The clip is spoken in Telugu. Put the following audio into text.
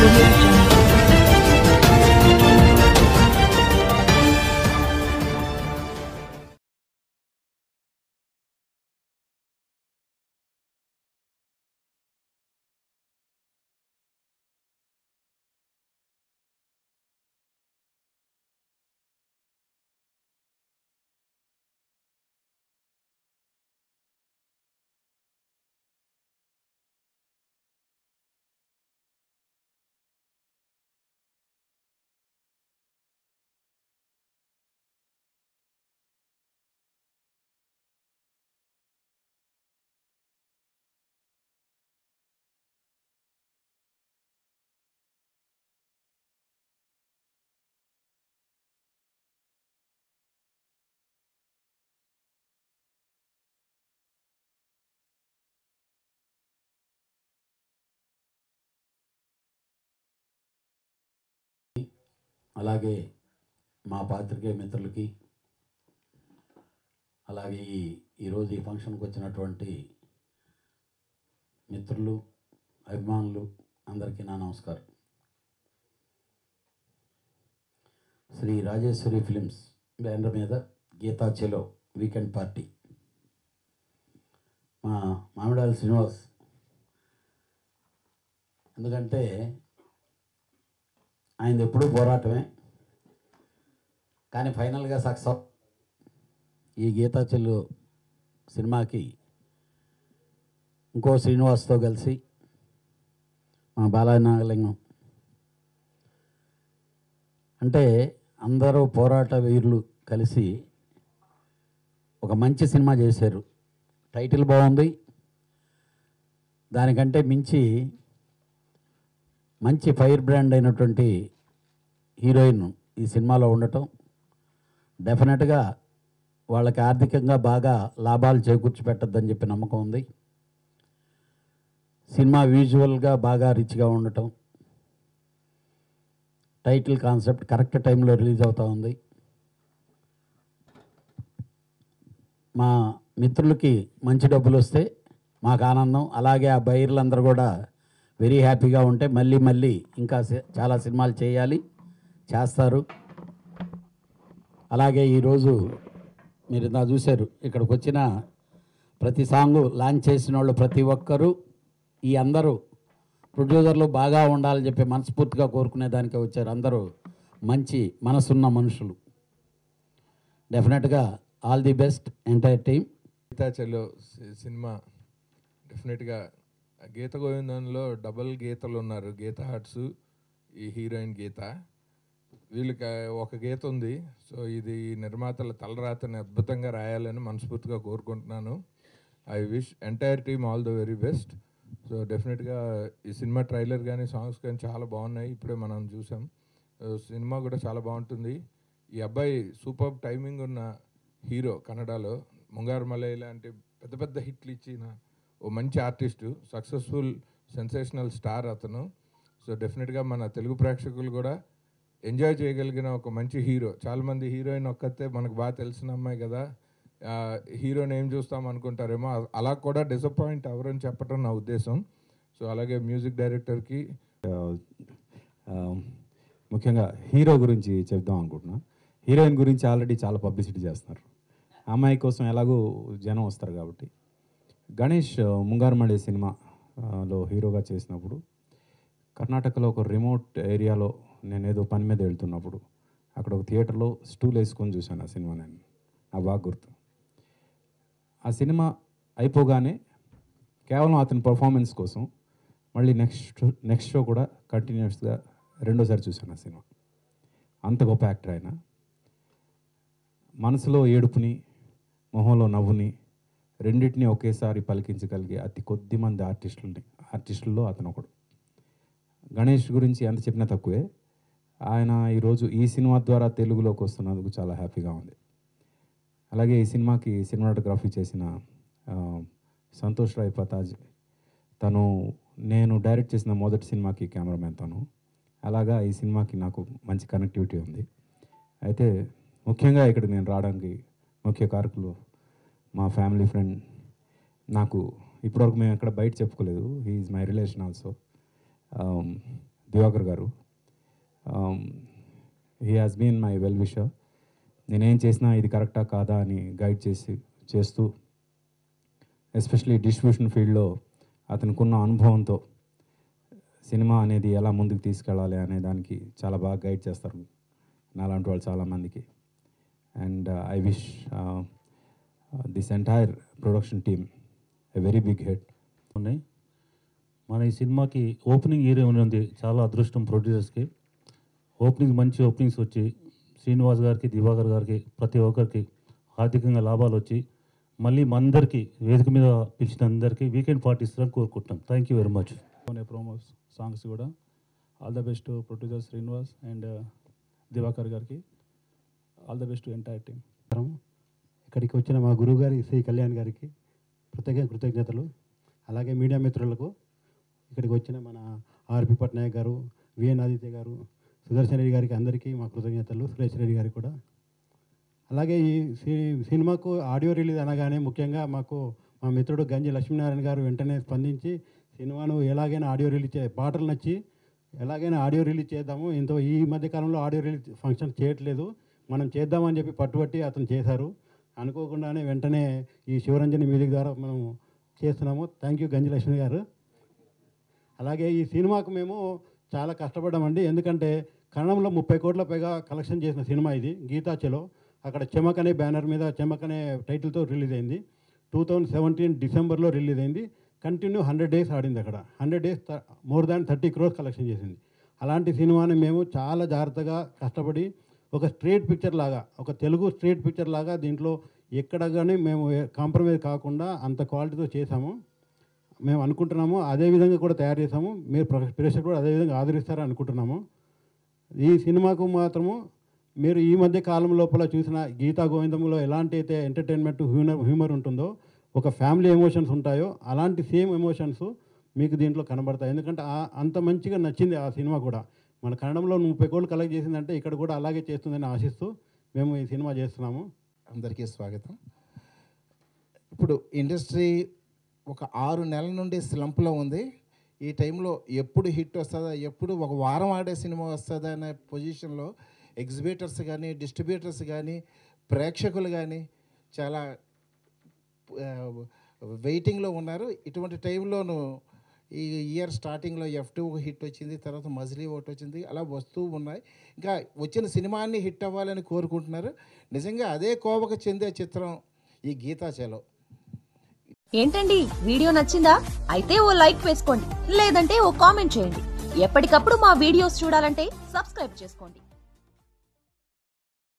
audio jungle. అలాగే మా పాత్రికేయ మిత్రులకి అలాగే ఈ ఈరోజు ఈ ఫంక్షన్కి వచ్చినటువంటి మిత్రులు అభిమానులు అందరికీ నా నమస్కారం శ్రీ రాజేశ్వరి ఫిలిమ్స్ బ్యానర్ మీద గీతా చెలో వీకెండ్ పార్టీ మా మామిడాల శ్రీనివాస్ ఎందుకంటే ఆయనది ఎప్పుడూ పోరాటమే కానీ ఫైనల్గా సక్సెస్ ఈ గీతా చెల్లు సినిమాకి ఇంకో శ్రీనివాస్తో కలిసి మా బాలాజీ నాగలింగం అంటే అందరూ పోరాట వీరులు కలిసి ఒక మంచి సినిమా చేశారు టైటిల్ బాగుంది దానికంటే మించి మంచి ఫైర్ బ్రాండ్ అయినటువంటి హీరోయిన్ ఈ సినిమాలో ఉండటం డెఫినెట్గా వాళ్ళకి ఆర్థికంగా బాగా లాభాలు చేకూర్చి పెట్టద్దని చెప్పి నమ్మకం ఉంది సినిమా విజువల్గా బాగా రిచ్గా ఉండటం టైటిల్ కాన్సెప్ట్ కరెక్ట్ టైంలో రిలీజ్ అవుతూ ఉంది మా మిత్రులకి మంచి డబ్బులు వస్తే మాకు ఆనందం అలాగే ఆ బయర్లందరూ కూడా వెరీ హ్యాపీగా ఉంటే మళ్ళీ మళ్ళీ ఇంకా సి- చాలా సినిమాలు చేయాలి చేస్తారు అలాగే ఈరోజు మీరు ఇందా చూశారు ఇక్కడికి వచ్చిన ప్రతి సాంగు లాంచ్ చేసిన వాళ్ళు ప్రతి ఒక్కరూ ఈ అందరూ ప్రొడ్యూసర్లు బాగా ఉండాలని చెప్పి మనస్ఫూర్తిగా కోరుకునే దానికే వచ్చారు అందరూ మంచి మనసున్న మనుషులు డెఫినెట్గా all the best entire team Geetha Chello సి- సినిమా డెఫినెట్గా గీత గోవిందంలో డబల్ గీతలు ఉన్నారు గీత హార్ట్స్ ఈ హీరోయిన్ గీత వీళ్ళకి ఒక గీత ఉంది సో ఇది ఈ నిర్మాతల తలరాతని అద్భుతంగా రాయాలని మనస్ఫూర్తిగా కోరుకుంటున్నాను I wish entire team all the very best so డెఫినెట్గా ఈ సినిమా ట్రైలర్ కానీ సాంగ్స్ కానీ చాలా బాగున్నాయి ఇప్పుడే మనం చూసాం సో సినిమా కూడా చాలా బాగుంటుంది ఈ అబ్బాయి సూపర్ టైమింగ్ ఉన్న హీరో కన్నడలో ముంగారు మలై లాంటి పెద్ద పెద్ద హిట్లు ఇచ్చిన ఓ మంచి ఆర్టిస్టు సక్సెస్ఫుల్ సెన్సేషనల్ స్టార్ అతను సో డెఫినెట్గా మన తెలుగు ప్రేక్షకులు కూడా ఎంజాయ్ చేయగలిగిన ఒక మంచి హీరో చాలామంది హీరోయిన్ ఒక్కతే మనకు బాగా తెలిసిన అమ్మాయి కదా ఆ, హీరోని ఏం చూస్తాం అనుకుంటారేమో అ- అలా కూడా డిసప్పాయింట్ అవ్వరని చెప్పడం నా ఉద్దేశం సో అలాగే మ్యూజిక్ డైరెక్టర్కి ఆ, ముఖ్యంగా హీరో గురించి చెప్దాం అనుకుంటున్నా హీరోయిన్ గురించి ఆల్రెడీ చాలా పబ్లిసిటీ చేస్తున్నారు ఆ అమ్మాయి కోసం ఎలాగో జనం వస్తారు కాబట్టి గణేష్ ఆ, ముంగారుమడి సినిమా ఆ, లో హీరోగా చేసినప్పుడు కర్ణాటకలో ఒక రిమోట్ ఏరియాలో నేను ఏదో పని మీద వెళ్తున్నప్పుడు అక్కడ ఒక థియేటర్లో స్టూల్ వేసుకొని చూశాను ఆ సినిమా నేను నాకు బాగా గుర్తు ఆ సినిమా అయిపోగానే కేవలం అతని పర్ఫార్మెన్స్ కోసం మళ్ళీ నెక్స్ట్ నెక్స్ట్ షో కూడా కంటిన్యూస్గా రెండోసారి చూశాను ఆ సినిమా అంత గొప్ప యాక్టర్ ఆయన మనసులో ఏడుపుని మొహంలో నవ్వుని రెండింటిని ఒకేసారి పలికించగలిగే అతి కొద్ది మంది ఆర్టిస్టులని ఆర్టిస్టుల్లో అతను ఒకడు గణేష్ గురించి ఎంత చెప్పినా తక్కువే ఆయన ఈరోజు ఈ సినిమా ద్వారా తెలుగులోకి వస్తున్నందుకు చాలా హ్యాపీగా ఉంది అలాగే ఈ సినిమాకి సినిమాటోగ్రఫీ చేసిన ఆ, సంతోష్ రాయ్ పతాజ్ తను నేను డైరెక్ట్ చేసిన మొదటి సినిమాకి కెమెరామెన్ తను అలాగా ఈ సినిమాకి నాకు మంచి కనెక్టివిటీ ఉంది అయితే ముఖ్యంగా ఇక్కడ నేను రావడానికి ముఖ్య కారకులు మా ఫ్యామిలీ ఫ్రెండ్ నాకు ఇప్పటివరకు మేము ఎక్కడ బయట చెప్పుకోలేదు he is my relation also Diwakar garu he has been my well wisher నేనేం చేసినా ఇది కరెక్టా కాదా అని గైడ్ చేసి చేస్తూ ఎస్పెషలీ డిస్ట్రిబ్యూషన్ ఫీల్డ్లో అతనికున్న అనుభవంతో సినిమా అనేది ఎలా ముందుకు తీసుకెళ్ళాలి అనే దానికి చాలా బాగా గైడ్ చేస్తారు నాలాంటి వాళ్ళు చాలామందికి and I wish this entire production team a very big hit ఉన్నాయి మన ఈ సినిమాకి ఓపెనింగ్ ఏరియా ఉంది చాలా అదృష్టం ప్రొడ్యూసర్స్కి ఓపెనింగ్ మంచి ఓపెనింగ్స్ వచ్చి శ్రీనివాస్ గారికి దివాకర్ గారికి ప్రతి ఒక్కరికి ఆర్థికంగా లాభాలు వచ్చి మళ్ళీ మందరికి వేదిక మీద పిలిచిన అందరికీ వీకెండ్ పార్టీ ఇస్తారని కోరుకుంటున్నాం థ్యాంక్ యూ వెరీ మచ్ కొనే ప్రోమోస్ సాంగ్స్ కూడా all the best producer Srinivas and Diwakar గారికి all the best entire team నమస్కారం ఇక్కడికి వచ్చిన మా గురువు గారి శ్రీ కళ్యాణ్ గారికి ప్రత్యేక కృతజ్ఞతలు అలాగే మీడియా మిత్రులకు ఇక్కడికి వచ్చిన మన ఆర్పి పట్నాయక్ గారు విఎన్ ఆదిత్య గారు సుదర్శన్ రెడ్డి గారికి అందరికీ మా కృతజ్ఞతలు సురేష్ రెడ్డి గారికి కూడా అలాగే ఈ సి- సినిమాకు ఆడియో రిలీజ్ అనగానే ముఖ్యంగా మాకు మా మిత్రుడు గంజి లక్ష్మీనారాయణ గారు వెంటనే స్పందించి సినిమాను ఎలాగైనా ఆడియో రిలీజ్ చే పాటలు నచ్చి ఎలాగైనా ఆడియో రిలీజ్ చేద్దాము ఇంత ఈ మధ్య కాలంలో ఆడియో రిలీజ్ ఫంక్షన్ చేయట్లేదు మనం చేద్దామని చెప్పి పట్టుబట్టి అతను చేశారు అనుకోకుండానే వెంటనే ఈ శివరంజని మ్యూజిక్ ద్వారా మనం చేస్తున్నాము థ్యాంక్ యూ గంజి లక్ష్మి గారు అలాగే ఈ సినిమాకు మేము చాలా కష్టపడ్డామండి ఎందుకంటే కన్నడంలో ముప్పై కోట్ల పైగా కలెక్షన్ చేసిన సినిమా ఇది గీతా చెలో అక్కడ చెమక్ అనే బ్యానర్ మీద చెమక్ అనే టైటిల్తో రిలీజ్ అయింది టూ థౌజండ్ సెవెంటీన్ డిసెంబర్లో రిలీజ్ అయింది కంటిన్యూ హండ్రెడ్ డేస్ ఆడింది అక్కడ hundred days more than thirty crores collection చేసింది అలాంటి సినిమాని మేము చాలా జాగ్రత్తగా కష్టపడి ఒక స్ట్రేట్ పిక్చర్ లాగా ఒక తెలుగు స్ట్రేట్ పిక్చర్ లాగా దీంట్లో ఎక్కడ కానీ మేము కాంప్రమైజ్ కాకుండా అంత క్వాలిటీతో చేశాము మేము అనుకుంటున్నాము అదే విధంగా కూడా తయారు చేసాము మీరు ప్ర- ప్రేక్షకులు కూడా అదే విధంగా ఆదరిస్తారని అనుకుంటున్నాము ఈ సినిమాకు మాత్రము మీరు ఈ మధ్య కాలం లోపల చూసిన గీతా గోవిందంలో ఎలాంటి అయితే ఎంటర్టైన్మెంట్ హ్యూమర్ హ్యూమర్ ఉంటుందో ఒక ఫ్యామిలీ ఎమోషన్స్ ఉంటాయో అలాంటి సేమ్ ఎమోషన్స్ మీకు దీంట్లో కనబడతాయి ఎందుకంటే ఆ- అంత మంచిగా నచ్చింది ఆ సినిమా కూడా మన కన్నడంలో ముప్పై కోట్లు కలెక్ట్ చేసిందంటే ఇక్కడ కూడా అలాగే చేస్తుందని ఆశిస్తూ మేము ఈ సినిమా చేస్తున్నాము అందరికీ స్వాగతం ఇప్పుడు ఇండస్ట్రీ ఒక ఆరు నెలల నుండి స్లంప్లో ఉంది ఈ టైంలో ఎప్పుడు హిట్ వస్తుందా ఎప్పుడు ఒక వారం ఆడే సినిమా వస్తుందా అనే పొజిషన్లో ఎగ్జిబిటర్స్ కానీ డిస్ట్రిబ్యూటర్స్ కానీ ప్రేక్షకులు కానీ చాలా వెయిటింగ్లో ఉన్నారు ఇటువంటి టైంలోనూ ఈ ఇయర్ స్టార్టింగ్లో ఎఫ్ టూ హిట్ వచ్చింది తర్వాత మజిలీ ఒకటి వచ్చింది అలా వస్తూ ఉన్నాయి ఇంకా వచ్చిన సినిమాన్ని హిట్ అవ్వాలని కోరుకుంటున్నారు నిజంగా అదే కోవకు చెందే చిత్రం ఈ గీతాచలో ఏంటండి వీడియో నచ్చిందా అయితే ఓ లైక్ వేసుకోండి లేదంటే ఓ కామెంట్ చేయండి ఎప్పటికప్పుడు మా వీడియోస్ చూడాలంటే సబ్స్క్రైబ్ చేసుకోండి